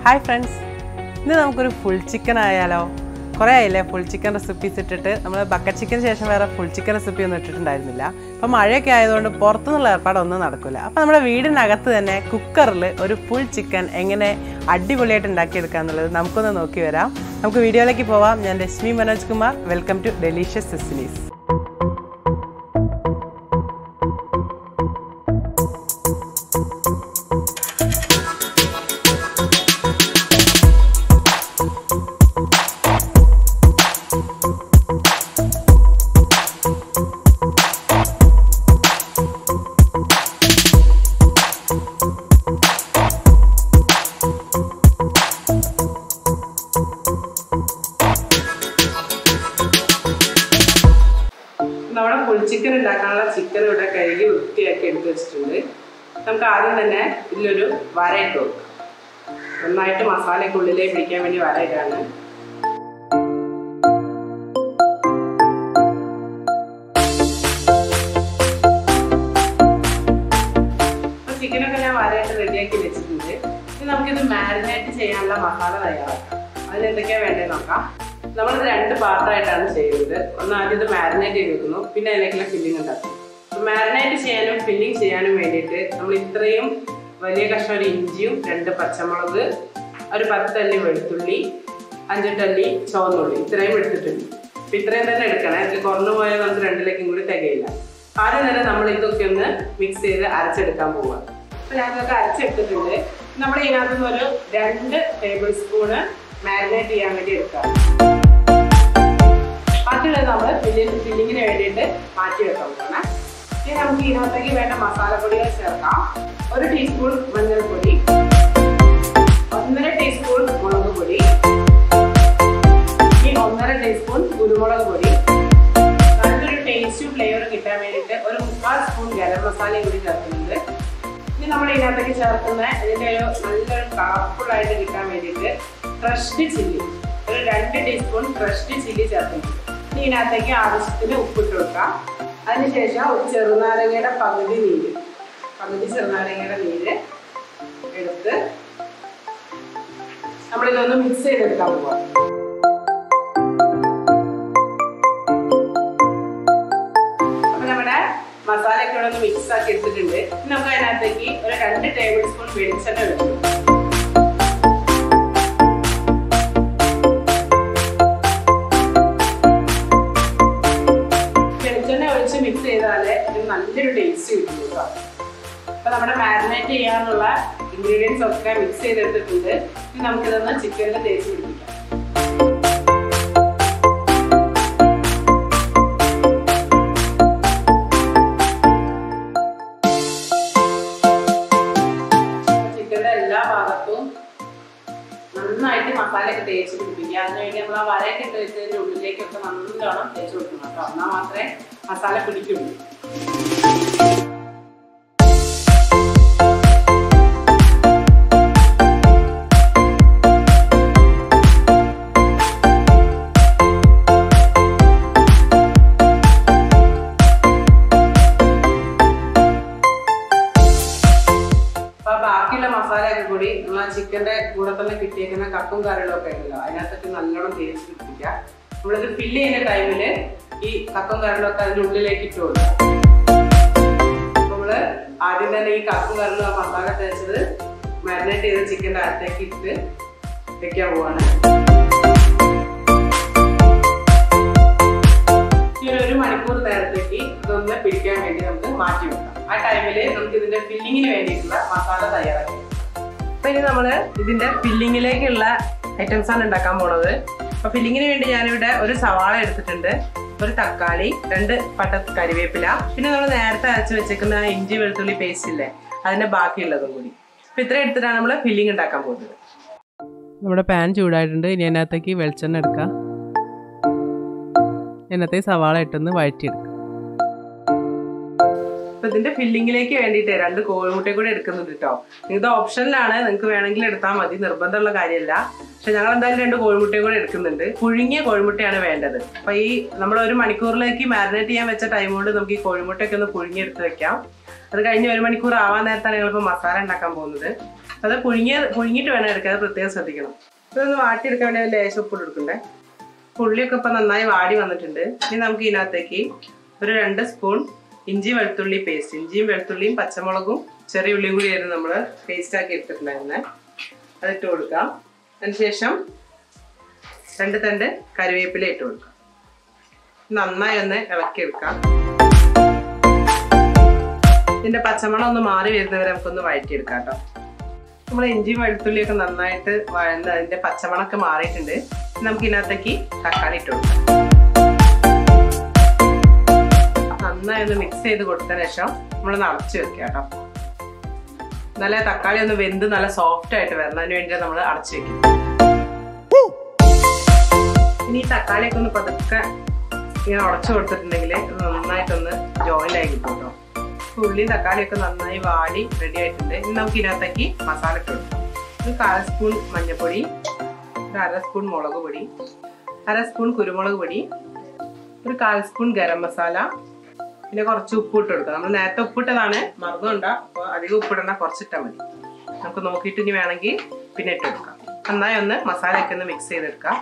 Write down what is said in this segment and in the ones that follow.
hi friends ഇന്ന് നമുക്കൊരു full chicken ആയാലോ കുറേ ആയില്ലേ ഫുൾ ചിക്കൻ റെസിപ്പീസ് ഇട്ടിട്ട് നമ്മൾ ബക്കറ്റ് ചിക്കന് ശേഷം വേറെ ഫുൾ ചിക്കൻ റെസിപ്പി ഒന്നും ഇട്ടിട്ടുണ്ടായിരുന്നില്ല അപ്പം മഴയൊക്കെ ആയതുകൊണ്ട് പുറത്തുനിന്നുള്ള ഏർപ്പാടൊന്നും നടക്കില്ല അപ്പം നമ്മുടെ വീടിനകത്ത് തന്നെ കുക്കറിൽ ഒരു ഫുൾ ചിക്കൻ എങ്ങനെ അടിപൊളിയായിട്ട് ഉണ്ടാക്കിയെടുക്കുക എന്നുള്ളത് നമുക്കൊന്ന് നോക്കി വരാം നമുക്ക് വീഡിയോയിലേക്ക് പോവാം ഞാൻ Reshmi Manoj Kumar welcome to delicious സിസിനീസ് നമ്മുടെ ഫുൾ ചിക്കൻ ഉണ്ടാക്കാനുള്ള ചിക്കൻ ഇവിടെ കഴുകി വൃത്തിയാക്കി എടുത്ത് വെച്ചിട്ടുണ്ട് നമുക്ക് ആദ്യം തന്നെ ഇതിലൊരു വരയിട്ട് കൊടുക്കാം നന്നായിട്ട് മസാലയ്ക്ക് ഉള്ളിലേ പിടിക്കാൻ വേണ്ടി വരയിട്ടാണ് ചിക്കനൊക്കെ ഞാൻ വരയിട്ട് റെഡിയാക്കി വെച്ചിട്ടുണ്ട് ഇനി നമുക്കിത് മാരിനേറ്റ് ചെയ്യാനുള്ള മസാല തയ്യാറാക്കാം അതിന് എന്തൊക്കെയാണ് വേണ്ടത് നോക്കാം നമ്മളിത് രണ്ട് പാർട്ടായിട്ടാണ് ചെയ്യുന്നത് ഒന്ന് ആദ്യം ഇത് മാരിനേറ്റ് ചെയ്ത് വെക്കുന്നു പിന്നെ അതിലേക്കുള്ള ഫില്ലിംഗ് ഉണ്ടാക്കും മാരിനേറ്റ് ചെയ്യാനും ഫില്ലിംഗ് ചെയ്യാനും വേണ്ടിയിട്ട് നമ്മൾ ഇത്രയും വലിയ കഷ്ണം ഒരു ഇഞ്ചിയും രണ്ട് പച്ചമുളക് ഒരു പത്തല്ലി വെളുത്തുള്ളി അഞ്ചെട്ടല്ലി ചുവന്നുള്ളി ഇത്രയും എടുത്തിട്ടുണ്ട് അപ്പൊ ഇത്രയും തന്നെ എടുക്കണം അതിൽ കുറഞ്ഞു പോയാൽ നമുക്ക് രണ്ടിലേക്കും കൂടി തികയില്ല ആദ്യം തന്നെ നമ്മൾ ഇതൊക്കെ ഒന്ന് മിക്സ് ചെയ്ത് അരച്ചെടുക്കാൻ പോവുക അപ്പൊ ഞാനതൊക്കെ അരച്ചെടുത്തിട്ടുണ്ട് നമ്മൾ ഇതിനകത്ത് നിന്ന് ഒരു രണ്ട് ടേബിൾ സ്പൂണ് മാരിനേറ്റ് ചെയ്യാൻ വേണ്ടി എടുക്കാം ബാക്കിയുള്ളത് നമ്മൾ ഫില്ലിങ് ഫില്ലിങ്ങിന് വേണ്ടിയിട്ട് മാറ്റി വെക്കാൻ പോകണം ഇനി നമുക്ക് ഇതിനകത്തേക്ക് വേണ്ട മസാലപ്പൊടികൾ ചേർക്കാം ഒരു ടീസ്പൂൺ മഞ്ഞൾപ്പൊടി ഒന്നര ടീസ്പൂൺ മുളക് പൊടി ഇനി ഒന്നര ടീസ്പൂൺ കുരുമുളക് പൊടി നല്ലൊരു ടേസ്റ്റും ഫ്ലേവറും കിട്ടാൻ വേണ്ടിയിട്ട് ഒരു മുക്കാൽ സ്പൂൺ ഗരം മസാലയും കൂടി ചേർക്കുന്നുണ്ട് ഇനി നമ്മൾ ഇതിനകത്തേക്ക് ചേർക്കുന്ന ഇതിൻ്റെ ഒരു നല്ലൊരു കളർഫുൾ ആയിട്ട് കിട്ടാൻ വേണ്ടിയിട്ട് ഫ്രഷ്ഡ് ചില്ലി ഒരു രണ്ട് ടീസ്പൂൺ ഫ്രഷ്ഡ് ചില്ലി ചേർക്കുന്നുണ്ട് ഇനി ഇതിനകത്തേക്ക് ആവശ്യത്തിന് ഉപ്പിട്ട് കൊടുക്കാം അതിനുശേഷം ഒരു ചെറുനാരങ്ങയുടെ പകുതി നീര് പകുതി ചെറുനാരങ്ങയുടെ നീര് എടുത്ത് നമ്മളിതൊന്ന് മിക്സ് ചെയ്തെടുക്കാൻ പോവാം അപ്പൊ നമ്മുടെ മസാലയൊക്കെ ഇവിടെ ഒന്ന് മിക്സ് ആക്കി എടുത്തിട്ടുണ്ട് ഇനി നമുക്ക് അതിനകത്തേക്ക് ഒരു രണ്ട് ടേബിൾ സ്പൂൺ വെളിച്ചെണ്ണ എടുക്കും വെളിച്ചെണ്ണ ഒഴിച്ച് മിക്സ് ചെയ്താലേ ഇത് നല്ലൊരു ടേസ്റ്റ് കിട്ടും കേട്ടോ അപ്പൊ നമ്മുടെ മാരിനേറ്റ് ചെയ്യാനുള്ള ഇൻഗ്രീഡിയൻസ് ഒക്കെ മിക്സ് ചെയ്തെടുത്തിട്ടുണ്ട് ഇനി നമുക്കിതൊന്ന് ചിക്കനിൽ തേച്ച് പിടിപ്പിക്കാം ചിക്കന്റെ എല്ലാ ഭാഗത്തും നന്നായിട്ട് മസാലയൊക്കെ തേച്ച് പിടിപ്പിക്കുക അതിനുവേണ്ടി നമ്മൾ ആ വരയൊക്കെ ഇട്ട് വെച്ചതിന്റെ ഉള്ളിലേക്കൊക്കെ നല്ലോണം തേച്ച് കൊടുക്കണം കേട്ടോ എന്നാൽ മാത്രമേ മസാല പിടിക്കുള്ളൂ അപ്പൊ ബാക്കിയുള്ള മസാലയൊക്കെ കൂടി നമ്മൾ ആ ചിക്കന്റെ കൂടെ തന്നെ കിട്ടിയേക്കുന്ന കപ്പും കറികളും ഒക്കെ ഉണ്ടല്ലോ അതിനകത്തൊക്കെ നല്ലോണം തേച്ച് പിടിപ്പിക്കുക നമ്മളിത് ഫില്ല് ചെയ്യുന്ന ടൈമിൽ ഈ കപ്പും കറികളും ഒക്കെ അതിന്റെ ഉള്ളിലേക്ക് ഇട്ട് കൊടുക്കുക അപ്പൊ നമ്മള് ആദ്യം തന്നെ ഈ കപ്പും കറികളും ആ മസാല തേച്ചത് മാരിനേറ്റ് ചെയ്ത ചിക്കൻ്റെ അകത്തേക്ക് ഇട്ട് വെക്കാൻ പോവാണ് ഈ ഒരു ഒരു മണിക്കൂർ നേരത്തേക്ക് ഇതൊന്ന് പിടിക്കാൻ വേണ്ടി നമുക്ക് മാറ്റി വെക്കാം ആ ടൈമില് നമുക്ക് ഇതിന്റെ ഫില്ലിങ്ങിന് വേണ്ടിയിട്ടുള്ള മസാല തയ്യാറാക്കി അപ്പൊ ഇനി നമ്മള് ഇതിന്റെ ഫില്ലിങ്ങിലേക്കുള്ള ഐറ്റംസ് ആണ് ഉണ്ടാക്കാൻ പോണത് അപ്പൊ ഫില്ലിങ്ങിന് വേണ്ടി ഞാനിവിടെ ഒരു സവാള എടുത്തിട്ടുണ്ട് ഒരു തക്കാളി രണ്ട് പട്ട കരിവേപ്പില പിന്നെ നമ്മൾ നേരത്തെ അരച്ച് വെച്ചേക്കുന്ന ആ ഇഞ്ചി വെളുത്തുള്ളി പേസ്റ്റ് ഇല്ലേ അതിന്റെ ബാക്കിയുള്ളതും കൂടി അപ്പൊ ഇത്ര എടുത്തിട്ടാണ് നമ്മൾ ഫില്ലിംഗ് ഉണ്ടാക്കാൻ പോകുന്നത് നമ്മുടെ പാൻ ചൂടായിട്ടുണ്ട് ഇനി അതിനകത്തേക്ക് വെളിച്ചെണ്ണ എടുക്കാം അതിനകത്തെ സവാള ഇട്ടൊന്ന് വഴറ്റിയെടുക്കാം അപ്പൊ ഇതിന്റെ ഫില്ലിങ്ങിലേക്ക് വേണ്ടിയിട്ട് രണ്ട് കോഴിമുട്ടയും കൂടെ എടുക്കുന്നുണ്ട് കേട്ടോ ഇത് ഓപ്ഷനിലാണ് നിങ്ങൾക്ക് വേണമെങ്കിൽ എടുത്താൽ മതി നിർബന്ധമുള്ള കാര്യമല്ല പക്ഷെ ഞങ്ങൾ എന്തായാലും രണ്ട് കോഴിമുട്ടയും കൂടെ എടുക്കുന്നുണ്ട് പുഴുങ്ങിയ കോഴിമുട്ടയാണ് വേണ്ടത് അപ്പൊ ഈ നമ്മൾ ഒരു മണിക്കൂറിലേക്ക് മാരിനേറ്റ് ചെയ്യാൻ വെച്ച ടൈം കൊണ്ട് നമുക്ക് ഈ കോഴിമുട്ടയൊക്കെ ഒന്ന് പുഴുങ്ങിയെടുത്ത് വെക്കാം അത് കഴിഞ്ഞ് ഒരു മണിക്കൂർ ആവാൻ നേരത്താണ് ഞങ്ങളിപ്പോൾ മസാല ഉണ്ടാക്കാൻ പോകുന്നത് അത് പുഴുങ്ങിയ പുഴുങ്ങിയിട്ട് വേണം എടുക്കാൻ അത് പ്രത്യേകം ശ്രദ്ധിക്കണം ഇതൊന്ന് വാട്ടിയെടുക്കാൻ വേണ്ടി ഒരു ലേശം ഉപ്പിട്ട് കൊടുക്കണ്ടേ ഉള്ളിയൊക്കെ ഇപ്പം നന്നായി വാടി വന്നിട്ടുണ്ട് ഇനി നമുക്ക് ഇതിനകത്തേക്ക് ഒരു രണ്ട് സ്പൂൺ ഇഞ്ചി വെളുത്തുള്ളി പേസ്റ്റ് ഇഞ്ചിയും വെളുത്തുള്ളിയും പച്ചമുളകും ചെറിയ ഉള്ളിയും കൂടി ആയിരുന്നു നമ്മൾ പേസ്റ്റ് ആക്കി എടുത്തിട്ടുണ്ടായിരുന്നത് അതിട്ട് കൊടുക്കാം അതിനുശേഷം രണ്ട് തണ്ട് കറിവേപ്പില ഇട്ട് കൊടുക്കാം നന്നായി ഒന്ന് ഇളക്കിയെടുക്കാം ഇതിന്റെ പച്ചമണം ഒന്ന് മാറി വരുന്നവരെ നമുക്കൊന്ന് വഴറ്റിയെടുക്കാം കേട്ടോ നമ്മൾ ഇഞ്ചിയും വെളുത്തുള്ളിയൊക്കെ നന്നായിട്ട് വഴന്ന് അതിന്റെ പച്ചമണമൊക്കെ മാറിയിട്ടുണ്ട് ഇനി നമുക്ക് ഇതിനകത്തേക്ക് തക്കാളി ഇട്ട് കൊടുക്കാം നന്നായി ഒന്ന് മിക്സ് ചെയ്ത് കൊടുത്തതിന് ശേഷം നമ്മൾ അടച്ചു വെക്കുക കേട്ടോ നല്ല തക്കാളി ഒന്ന് വെന്ത് നല്ല സോഫ്റ്റ് ആയിട്ട് വരണം അതിന് വേണ്ടി നമ്മൾ അടച്ചു വെക്കും ഇനി ഈ തക്കാളിയൊക്കെ ഒന്ന് പതുക്കെ ഇങ്ങനെ ഉടച്ചു കൊടുത്തിട്ടുണ്ടെങ്കിൽ ഇത് നന്നായിട്ടൊന്ന് ജോയിൻ ആയി കിട്ടും കേട്ടോ ഉള്ളിയും തക്കാളിയൊക്കെ നന്നായി വാടി റെഡി ആയിട്ടുണ്ട് ഇനി നമുക്ക് ഇതിനകത്തേക്ക് മസാല ഇട്ട് കൊടുക്കാം ഒരു കാൽ സ്പൂൺ മഞ്ഞൾപ്പൊടി ഒരു അര സ്പൂൺ മുളക് പൊടി അര സ്പൂൺ കുരുമുളക് പൊടി ഒരു കാൽ സ്പൂൺ ഗരം മസാല പിന്നെ കുറച്ച് ഉപ്പ് ഇട്ട് കൊടുക്കുക നമ്മൾ നേരത്തെ ഉപ്പിട്ടതാണ് മറന്നുകൊണ്ട അപ്പോൾ അധികം ഉപ്പിടണ്ട കുറച്ചിട്ടാൽ മതി നമുക്ക് നോക്കിയിട്ട് ഇനി വേണമെങ്കിൽ പിന്നെ ഇട്ട് കൊടുക്കാം നന്നായി ഒന്ന് മസാലയൊക്കെ ഒന്ന് മിക്സ് ചെയ്തെടുക്കാം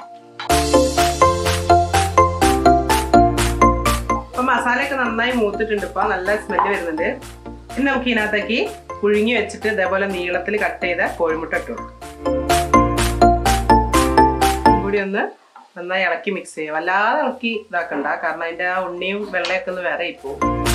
അപ്പൊ മസാലയൊക്കെ നന്നായി മൂത്തിട്ടുണ്ട് ഇപ്പൊ നല്ല സ്മെല്ല് വരുന്നുണ്ട് ഇനി നമുക്ക് ഇതിനകത്തേക്ക് പുഴുങ്ങി വെച്ചിട്ട് ഇതേപോലെ നീളത്തിൽ കട്ട് ചെയ്ത കോഴിമുട്ട ഇട്ട് കൊടുക്കാം ഇതും കൂടി ഒന്ന് നന്നായി ഇളക്കി മിക്സ് ചെയ്യുക വല്ലാതെ ഇളക്കി ഇതാക്കണ്ട കാരണം അതിന്റെ ആ ഉണ്ണിയും വെള്ളയൊക്കെ ഒന്ന് വേറെ ഇപ്പോ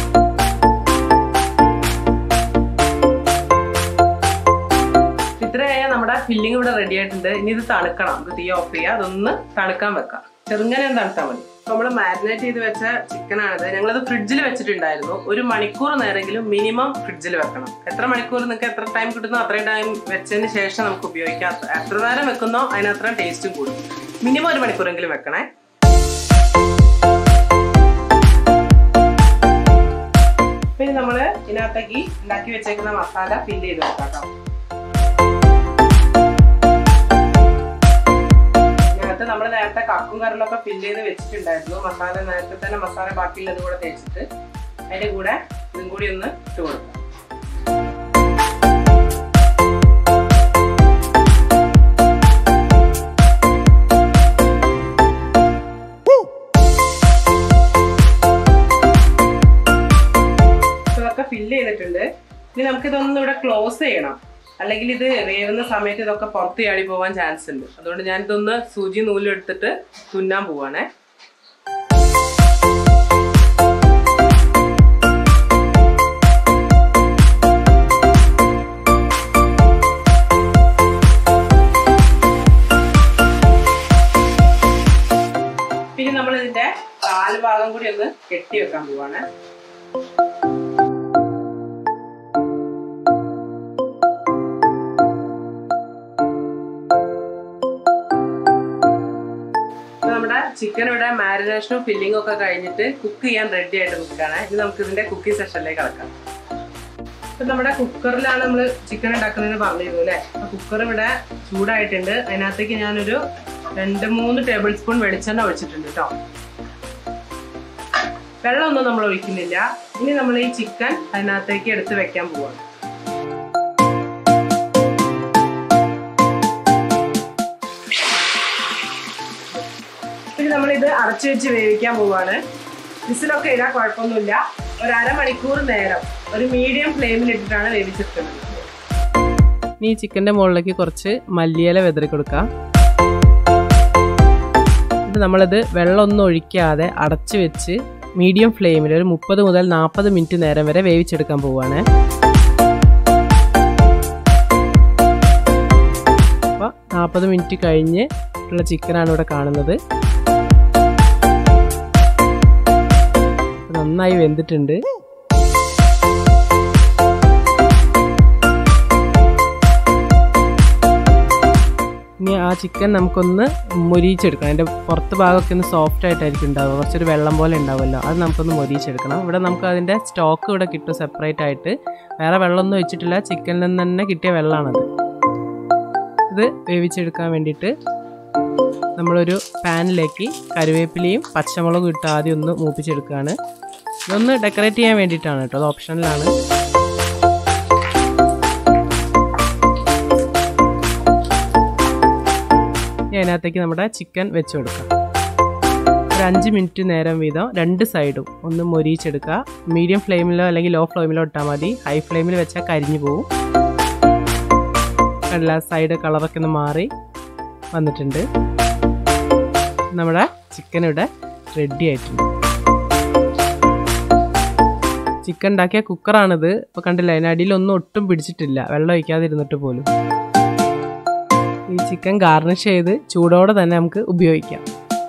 ഇത്ര കഴിഞ്ഞാൽ നമ്മുടെ ഫില്ലിംഗ് ഇവിടെ റെഡി ആയിട്ടുണ്ട് ഇനി ഇത് തണുക്കണം നമുക്ക് തീ ഓഫ് ചെയ്യുക അതൊന്ന് തണുക്കാൻ വെക്കാം ചെറുങ്ങനെ ഒന്ന് തണുത്താൽ മതി നമ്മൾ മാരിനേറ്റ് ചെയ്ത് വെച്ച ചിക്കനാണിത് ഞങ്ങളത് ഫ്രിഡ്ജിൽ വെച്ചിട്ടുണ്ടായിരുന്നു ഒരു മണിക്കൂർ നേരെങ്കിലും മിനിമം ഫ്രിഡ്ജിൽ വെക്കണം എത്ര മണിക്കൂർ നിങ്ങൾക്ക് എത്ര ടൈം കിട്ടുന്നോ അത്രയും ടൈം വെച്ചതിന് ശേഷം നമുക്ക് ഉപയോഗിക്കാം എത്ര നേരം വെക്കുന്നോ അതിനത്രയും ടേസ്റ്റും കൂടും മിനിമം ഒരു മണിക്കൂറെങ്കിലും വെക്കണേ പിന്നെ നമ്മൾ ഇതിനകത്തേക്ക് ഉണ്ടാക്കി വെച്ചേക്കുന്ന മസാല ഫില്ല് ചെയ്ത് വെക്കാം കേട്ടോ ഇതിനകത്ത് നമ്മൾ നേരത്തെ കക്കും കറിലൊക്കെ ഫില്ല് ചെയ്ത് വെച്ചിട്ടുണ്ടായിരുന്നു മസാല നേരത്തെ തന്നെ മസാല ബാക്കിയുള്ളത് കൂടെ തേച്ചിട്ട് അതിന്റെ കൂടെ ഇതും കൂടി ഒന്ന് ഇട്ട് കൊടുക്കാം ഇതൊക്കെ ഫില്ല് ചെയ്തിട്ടുണ്ട് ഇനി നമുക്കിതൊന്നും ഇവിടെ ക്ലോസ് ചെയ്യണം അല്ലെങ്കിൽ ഇത് വേവുന്ന സമയത്ത് ഇതൊക്കെ പുറത്ത് ചാടി പോകാൻ ചാൻസ് ഉണ്ട് അതുകൊണ്ട് ഞാൻ ഇതൊന്ന് സൂചി നൂലെടുത്തിട്ട് തുന്നാൻ പോവാണേ പിന്നെ നമ്മൾ ഇതിന്റെ കാല് ഭാഗം കൂടി ഒന്ന് കെട്ടി വെക്കാൻ പോവാണ് ഇപ്പൊ നമ്മുടെ ചിക്കൻ ഇവിടെ മാരിനേഷനും ഫില്ലിങ്ങും ഒക്കെ കഴിഞ്ഞിട്ട് കുക്ക് ചെയ്യാൻ റെഡി ആയിട്ട് നിൽക്കുകയാണ് ഇനി നമുക്ക് ഇതിന്റെ കുക്കിംഗ് സെഷനിലേക്ക് കടക്കാം ഇപ്പൊ നമ്മുടെ കുക്കറിലാണ് നമ്മൾ ചിക്കൻ ഉണ്ടാക്കുന്നതിന് പറഞ്ഞിരുന്നു അല്ലേ അപ്പൊ കുക്കർ ഇവിടെ ചൂടായിട്ടുണ്ട് അതിനകത്തേക്ക് ഞാനൊരു രണ്ട് മൂന്ന് ടേബിൾ സ്പൂൺ വെളിച്ചെണ്ണ ഒഴിച്ചിട്ടുണ്ട് കേട്ടോ വെള്ളമൊന്നും നമ്മൾ ഒഴിക്കുന്നില്ല ഇനി നമ്മൾ ഈ ചിക്കൻ അതിനകത്തേക്ക് എടുത്ത് വെക്കാൻ പോവാണ് പിന്നെ നമ്മളിത് അടച്ചു വെച്ച് വേവിക്കാൻ പോവാണ് വിസിലൊക്കെ ഇടാൻ കുഴപ്പമൊന്നുമില്ല ഒരു അരമണിക്കൂർ നേരം ഒരു മീഡിയം ഫ്ലെയിമിൽ ഇട്ടിട്ടാണ് വേവിച്ചെടുക്കുന്നത് ഇനി ഈ ചിക്കൻ്റെ മുകളിലേക്ക് കുറച്ച് മല്ലിയില വെതറി കൊടുക്കാം എന്നിട്ട് നമ്മളിത് വെള്ളമൊന്നും ഒഴിക്കാതെ അടച്ചു വെച്ച് മീഡിയം ഫ്ലെയിമിൽ ഒരു മുപ്പത് മുതൽ നാൽപ്പത് മിനിറ്റ് നേരം വരെ വേവിച്ചെടുക്കാൻ പോവുകയാണ് അപ്പോൾ നാൽപ്പത് മിനിറ്റ് കഴിഞ്ഞ് ഉള്ള ചിക്കനാണ് ഇവിടെ കാണുന്നത് നന്നായി വെന്തിട്ടുണ്ട് ഇനി ആ ചിക്കൻ നമുക്കൊന്ന് മൊരിയിച്ചെടുക്കണം അതിൻ്റെ പുറത്ത് ഭാഗമൊക്കെ ഒന്ന് സോഫ്റ്റ് ആയിട്ടായിരിക്കും ഉണ്ടാവുക കുറച്ചൊരു വെള്ളം പോലെ ഉണ്ടാവുമല്ലോ അത് നമുക്കൊന്ന് മൊരിയിച്ചെടുക്കണം ഇവിടെ നമുക്ക് അതിൻ്റെ സ്റ്റോക്ക് ഇവിടെ കിട്ടും സെപ്പറേറ്റ് ആയിട്ട് വേറെ വെള്ളമൊന്നും വെച്ചിട്ടില്ല ചിക്കനിൽ നിന്ന് തന്നെ കിട്ടിയ വെള്ളമാണത് ഇത് വേവിച്ചെടുക്കാൻ വേണ്ടിയിട്ട് നമ്മളൊരു പാനിലേക്ക് കറിവേപ്പിലയും പച്ചമുളകും ഇട്ട് ആദ്യം ഒന്ന് മൂപ്പിച്ചെടുക്കുകയാണ് ഇതൊന്ന് ഡെക്കറേറ്റ് ചെയ്യാൻ വേണ്ടിയിട്ടാണ് കേട്ടോ അത് ഓപ്ഷനിലാണ് അതിനകത്തേക്ക് നമ്മുടെ ചിക്കൻ വെച്ച് കൊടുക്കാം ഒരു അഞ്ച് മിനിറ്റ് നേരം വീതം രണ്ട് സൈഡും ഒന്ന് മൊരിയിച്ചെടുക്കുക മീഡിയം ഫ്ലെയിമിലോ അല്ലെങ്കിൽ ലോ ഫ്ലെയിമിലോ ഇട്ടാൽ മതി ഹൈ ഫ്ലെയിമിൽ വെച്ചാൽ കരിഞ്ഞു പോകും കണ്ടില്ല സൈഡ് കളറൊക്കെ ഒന്ന് മാറി വന്നിട്ടുണ്ട് നമ്മുടെ ചിക്കൻ ഇവിടെ റെഡി ആയിട്ടുണ്ട് ചിക്കൻ ഉണ്ടാക്കിയ കുക്കറാണിത് ഇപ്പോൾ കണ്ടില്ല അതിനടിയിൽ ഒന്നും ഒട്ടും പിടിച്ചിട്ടില്ല വെള്ളം ഒഴിക്കാതെ ഇരുന്നിട്ട് പോലും ഈ ചിക്കൻ ഗാർണിഷ് ചെയ്ത് ചൂടോടെ തന്നെ നമുക്ക് ഉപയോഗിക്കാം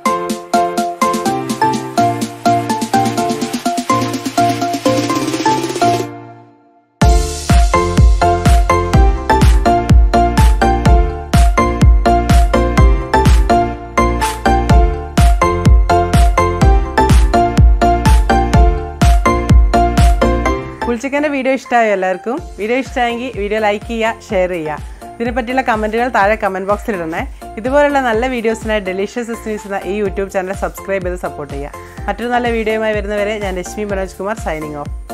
ഫുൾ ചിക്കൻ്റെ വീഡിയോ ഇഷ്ടമായോ എല്ലാവർക്കും വീഡിയോ ഇഷ്ടമായെങ്കിൽ വീഡിയോ ലൈക്ക് ചെയ്യുക ഷെയർ ചെയ്യുക ഇതിനെപ്പറ്റിയുള്ള കമൻറ്റുകൾ താഴെ കമൻറ്റ് ബോക്സിൽ ഇടണേ ഇതുപോലുള്ള നല്ല വീഡിയോസിനായി ഡെലീഷ്യസ് എസ്നീസ് എന്ന ഈ യൂട്യൂബ് ചാനൽ സബ്സ്ക്രൈബ് ചെയ്ത് സപ്പോർട്ട് ചെയ്യുക മറ്റൊരു നല്ല വീഡിയോയുമായി വരുന്നവരെ ഞാൻ ലക്ഷ്മി മനോജ് കുമാർ സൈനിങ് ഓഫ്